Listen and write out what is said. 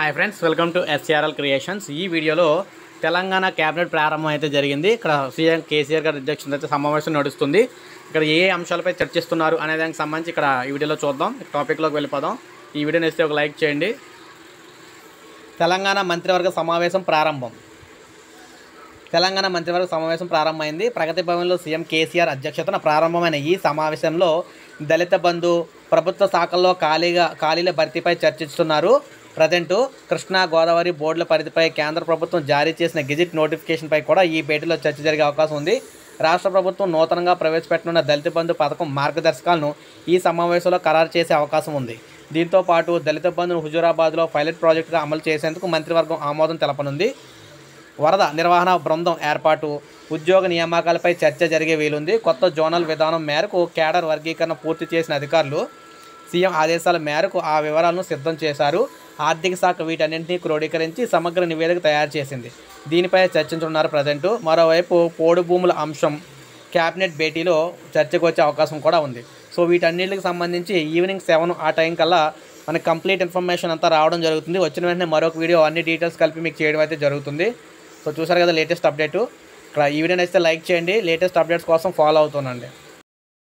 hi friends welcome to SRL creations ఈ వీడియోలో Telangana cabinet ప్రారంభం అయితే జరిగింది ఇక్కడ సీఎం కేసీఆర్ గారి అధ్యక్షత అయితే సమావేశం నడుస్తుంది ఇక్కడ ఏ అంశాలపై చర్చిస్తున్నారు అనే దానికి సంబంధించి ఇక్కడ ఈ వీడియోలో చూద్దాం టాపిక్లోకి వెళ్ళిపోదాం ఈ వీడియోని ఇస్తే ఒక లైక్ చేయండి తెలంగాణ మంత్రివర్గ సమావేశం ప్రారంభం తెలంగాణ మంత్రివర్గ సమావేశం ప్రారంభమైంది ప్రగతి భవన్లో సీఎం కేసీఆర్ అధ్యక్షతన ప్రారంభమైన ఈ సమావేశంలో దళిత బంధు ప్రభుత్వ శాఖల్లో ఖాళీగా ఖాళీల భర్తీపై చర్చిస్తున్నారు ప్రజెంటు కృష్ణా గోదావరి బోర్డుల పరిధిపై కేంద్ర ప్రభుత్వం జారీ చేసిన గెజిట్ నోటిఫికేషన్పై కూడా ఈ భేటీలో చర్చ జరిగే అవకాశం ఉంది రాష్ట్ర ప్రభుత్వం నూతనంగా ప్రవేశపెట్టనున్న దళిత బంధు పథకం మార్గదర్శకాలను ఈ సమావేశంలో ఖరారు చేసే అవకాశం ఉంది దీంతో పాటు దళిత బంధును హుజూరాబాద్లో పైలట్ ప్రాజెక్టుగా అమలు చేసేందుకు మంత్రివర్గం ఆమోదం తెలపనుంది వరద నిర్వహణ బృందం ఏర్పాటు ఉద్యోగ నియామకాలపై చర్చ జరిగే వీలుంది కొత్త జోనల్ విధానం మేరకు కేడర్ వర్గీకరణ పూర్తి చేసిన అధికారులు సీఎం ఆదేశాల మేరకు ఆ వివరాలను సిద్ధం చేశారు ఆర్థిక శాఖ వీటన్నింటినీ క్రోడీకరించి సమగ్ర నివేదిక తయారు చేసింది దీనిపై చర్చించనున్నారు ప్రజెంటు మరోవైపు పోడు భూముల అంశం క్యాబినెట్ భేటీలో చర్చకు వచ్చే అవకాశం కూడా ఉంది సో వీటన్నిటికి సంబంధించి ఈవినింగ్ సెవెన్ ఆ టైం కల్లా మనకి కంప్లీట్ ఇన్ఫర్మేషన్ అంతా రావడం జరుగుతుంది వచ్చిన వెంటనే మరొక వీడియో అన్ని డీటెయిల్స్ కలిపి మీకు చేయడం అయితే జరుగుతుంది సో చూసారు కదా లేటెస్ట్ అప్డేటు ఇక్కడ ఈ వీడియో నచ్చితే లైక్ చేయండి లేటెస్ట్ అప్డేట్స్ కోసం ఫాలో అవుతుండండి